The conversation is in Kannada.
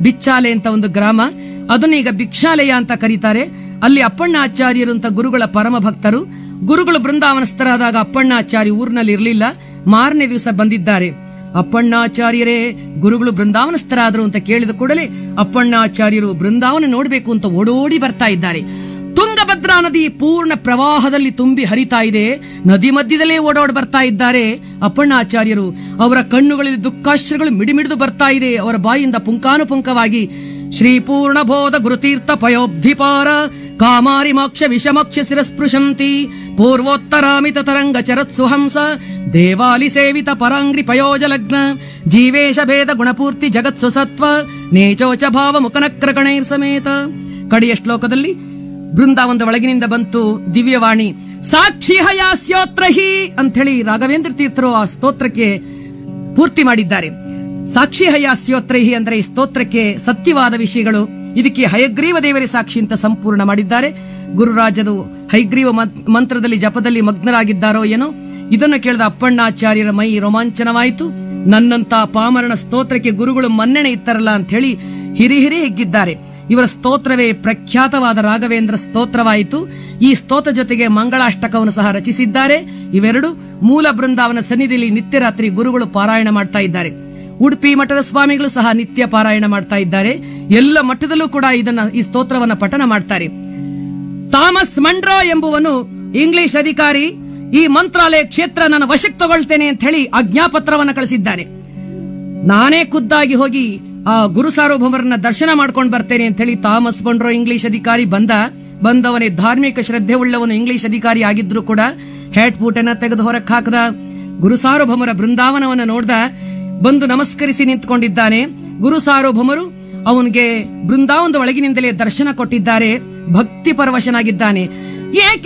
ಬಿಚ್ಚಾಲೆ ಅಂತ ಒಂದು ಗ್ರಾಮ ಅದನ್ನ ಈಗ ಭಿಕ್ಷಾಲಯ ಅಂತ ಕರೀತಾರೆ ಅಲ್ಲಿ ಅಪ್ಪಣ್ಣಾಚಾರ್ಯರು ಅಂತ ಗುರುಗಳ ಪರಮ ಭಕ್ತರು ಗುರುಗಳು ಬೃಂದಾವನಸ್ಥರಾದಾಗ ಅಪ್ಪಣ್ಣಾಚಾರ್ಯ ಊರಿನಲ್ಲಿ ಇರಲಿಲ್ಲ ಮಾರನೇ ದಿವಸ ಬಂದಿದ್ದಾರೆ ಅಪ್ಪಣ್ಣಾಚಾರ್ಯರೇ ಗುರುಗಳು ಬೃಂದಾವನಸ್ಥರಾದ್ರು ಅಂತ ಕೇಳಿದ ಕೂಡಲೇ ಅಪ್ಪಣ್ಣಾಚಾರ್ಯರು ಬೃಂದಾವನ ನೋಡಬೇಕು ಅಂತ ಓಡೋಡಿ ಬರ್ತಾ ಇದ್ದಾರೆ ತುಂಗಭದ್ರಾ ನದಿ ಪೂರ್ಣ ಪ್ರವಾಹದಲ್ಲಿ ತುಂಬಿ ಹರಿತಾ ಇದೆ ನದಿ ಮಧ್ಯದಲ್ಲೇ ಓಡೋಡಿ ಬರ್ತಾ ಇದ್ದಾರೆ ಅಪ್ಪಣ್ಣಾಚಾರ್ಯರು ಅವರ ಕಣ್ಣುಗಳಲ್ಲಿ ದುಃಖಾಶ್ರಗಳು ಮಿಡಿಮಿಡಿದು ಬರ್ತಾ ಇದೆ ಅವರ ಬಾಯಿಂದ ಪುಂಕಾನುಪುಂಕವಾಗಿ ಶ್ರೀ ಪೂರ್ಣಬೋಧ ಗುರುತೀರ್ಥ ಪಯೋಬ್ಧಿಪಾರ ಕಾಮಾರಿ ಮೋಕ್ಷ ವಿಷಮೋಕ್ಷ ಶಿರಸ್ಪೃಶಂತಿ ಪೂರ್ವೋತ್ತರಾಮಿತ ತರಂಗ ಚರತ್ ಸುಹಂಸ ದೇವಾಲಿ ಸೇವಿತ ಪರಾಂಗ್ರಿ ಪಯೋಜಲಗ್ನ ಜೀವೇಶ ಭೇದ ಗುಣಪೂರ್ತಿ ಜಗತ್ಸು ಸತ್ವ ನೇಚೋಚ ಭಾವ ಮುಖನಕ್ರಗಣೈರ್ ಸಮೇತ ಕಡೆಯ ಶ್ಲೋಕದಲ್ಲಿ ಬೃಂದಾವನದ ಒಳಗಿನಿಂದ ಬಂತು ದಿವ್ಯವಾಣಿ ಸಾಕ್ಷಿ ಹಯಾಸ್ಯೋತ್ರಹಿ ಅಂತ ಹೇಳಿ ರಾಘವೇಂದ್ರ ತೀರ್ಥರು ಆ ಸ್ತೋತ್ರಕ್ಕೆ ಪೂರ್ತಿ ಮಾಡಿದ್ದಾರೆ ಸಾಕ್ಷಿ ಹಯಾಸ್ಯೋತ್ರಹಿ ಅಂದ್ರೆ ಈ ಸ್ತೋತ್ರಕ್ಕೆ ಸತ್ಯವಾದ ವಿಷಯಗಳು ಇದಕ್ಕೆ ಹಯಗ್ರೀವ ದೇವರೇ ಸಾಕ್ಷಿ ಅಂತ ಸಂಪೂರ್ಣ ಮಾಡಿದ್ದಾರೆ ಗುರುರಾಜದು ಹೈಗ್ರೀವ ಮಂ- ಮಂತ್ರದಲ್ಲಿ ಜಪದಲ್ಲಿ ಮಗ್ನರಾಗಿದ್ದಾರೋ ಏನೋ ಇದನ್ನು ಕೇಳಿದ ಅಪ್ಪಣ್ಣಾಚಾರ್ಯರ ಮೈ ರೋಮಾಂಚನವಾಯಿತು ನನ್ನಂತ ಪಾಮರನ ಸ್ತೋತ್ರಕ್ಕೆ ಗುರುಗಳು ಮನ್ನಣೆ ಇತ್ತರಲ್ಲ ಅಂತ ಹೇಳಿ ಹಿರಿ ಹಿರಿ ಹಿಗ್ಗಿದ್ದಾರೆ ಇವರ ಸ್ತೋತ್ರವೇ ಪ್ರಖ್ಯಾತವಾದ ರಾಘವೇಂದ್ರ ಸ್ತೋತ್ರವಾಯಿತು ಈ ಸ್ತೋತ್ರ ಜೊತೆಗೆ ಮಂಗಳಾಷ್ಟಕವನ್ನು ಸಹ ರಚಿಸಿದ್ದಾರೆ ಇವೆರಡು ಮೂಲ ಬೃಂದಾವನ ಸನ್ನಿಧಿಯಲ್ಲಿ ನಿತ್ಯ ರಾತ್ರಿ ಗುರುಗಳು ಪಾರಾಯಣ ಮಾಡ್ತಾ ಇದ್ದಾರೆ ಉಡುಪಿ ಮಠದ ಸ್ವಾಮಿಗಳು ಸಹ ನಿತ್ಯ ಪಾರಾಯಣ ಮಾಡ್ತಾ ಇದ್ದಾರೆ ಎಲ್ಲ ಮಠದಲ್ಲೂ ಕೂಡ ಇದನ್ನ ಈ ಸ್ತೋತ್ರವನ್ನ ಪಠನ ಮಾಡ್ತಾರೆ ಥಾಮಸ್ ಮಂಡ್ರೋ ಎಂಬುವನು ಇಂಗ್ಲಿಷ್ ಅಧಿಕಾರಿ ಈ ಮಂತ್ರಾಲಯ ಕ್ಷೇತ್ರ ನನ್ನ ವಶಕ್ಕೆ ತಗೊಳ್ತೇನೆ ಅಂತ ಹೇಳಿ ಆಜ್ಞಾಪತ್ರವನ್ನ ಕಳಿಸಿದ್ದಾನೆ ನಾನೇ ಖುದ್ದಾಗಿ ಹೋಗಿ ಆ ಗುರು ಸಾರ್ವಭೌಮರನ್ನ ದರ್ಶನ ಮಾಡ್ಕೊಂಡು ಬರ್ತೇನೆ ಅಂತ ಹೇಳಿ ಥಾಮಸ್ ಬಂಡ್ರೋ ಇಂಗ್ಲಿಷ್ ಅಧಿಕಾರಿ ಬಂದ ಬಂದವನೇ ಧಾರ್ಮಿಕ ಶ್ರದ್ಧೆ ಉಳ್ಳವನು ಇಂಗ್ಲಿಷ್ ಅಧಿಕಾರಿ ಆಗಿದ್ರು ಕೂಡ ಹ್ಯಾಟ್ ಬೂಟನ್ನ ತೆಗೆದು ಹೊರಕ್ಕೆ ಹಾಕದ ಗುರು ಸಾರ್ವಭೌಮರ ಬೃಂದಾವನವನ್ನ ನೋಡ್ದ ಬಂದು ನಮಸ್ಕರಿಸಿ ನಿಂತ್ಕೊಂಡಿದ್ದಾನೆ ಗುರು ಸಾರ್ವಭೌಮರು ಅವನಿಗೆ ಬೃಂದಾವನದ ಒಳಗಿನಿಂದಲೇ ದರ್ಶನ ಕೊಟ್ಟಿದ್ದಾರೆ ಭಕ್ತಿ ಪರವಶನಾಗಿದ್ದಾನೆ ಏಕೆ